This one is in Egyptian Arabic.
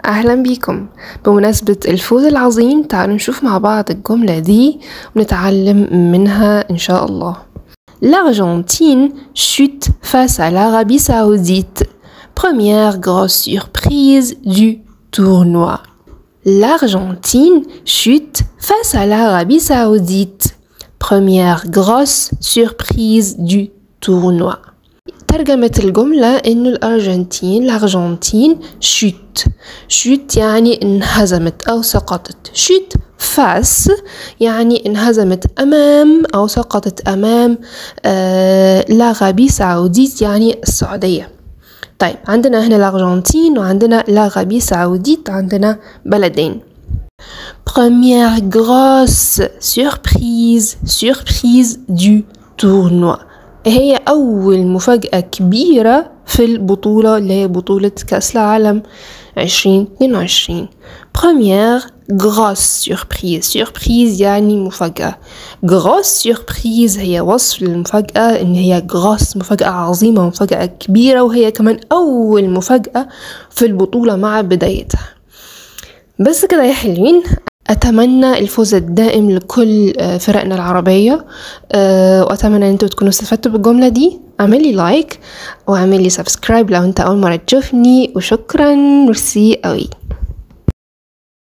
أهلا بيكم بمناسبة الفوز العظيم تعالوا نشوف مع بعض الجملة دي ونتعلم منها إن شاء الله L'Argentine chute face à l'Arabie Saoudite. Première grosse surprise du tournoi. L'Argentine chute face à l'Arabie Saoudite. Première grosse surprise du tournoi. ترجمة الجملة إنه الأرجنتين الأرجنتين شوت شوت يعني انهزمت أو سقطت شوت فاس يعني انهزمت أمام أو سقطت أمام آه لاغابي سعوديت يعني السعودية طيب عندنا هنا الأرجنتين وعندنا لاغابي سعوديت عندنا بلدين Première grosse surprise, surprise du tournoi. هي أول مفاجأة كبيرة في البطولة اللي هي بطولة كأس العالم عشرين اتنين وعشرين première grosse surprise surprise يعني مفاجأة grosse surprise هي وصف للمفاجأة إن هي grosse مفاجأة عظيمة مفاجأة كبيرة وهي كمان أول مفاجأة في البطولة مع بدايتها بس كده يا حلوين أتمنى الفوز الدائم لكل فرقنا العربية وأتمنى أن انتوا تكونوا استفدتوا بالجملة دي اعملي لايك واعملي سبسكرايب لو انت أول مرة تشوفني وشكرا ميرسي قوي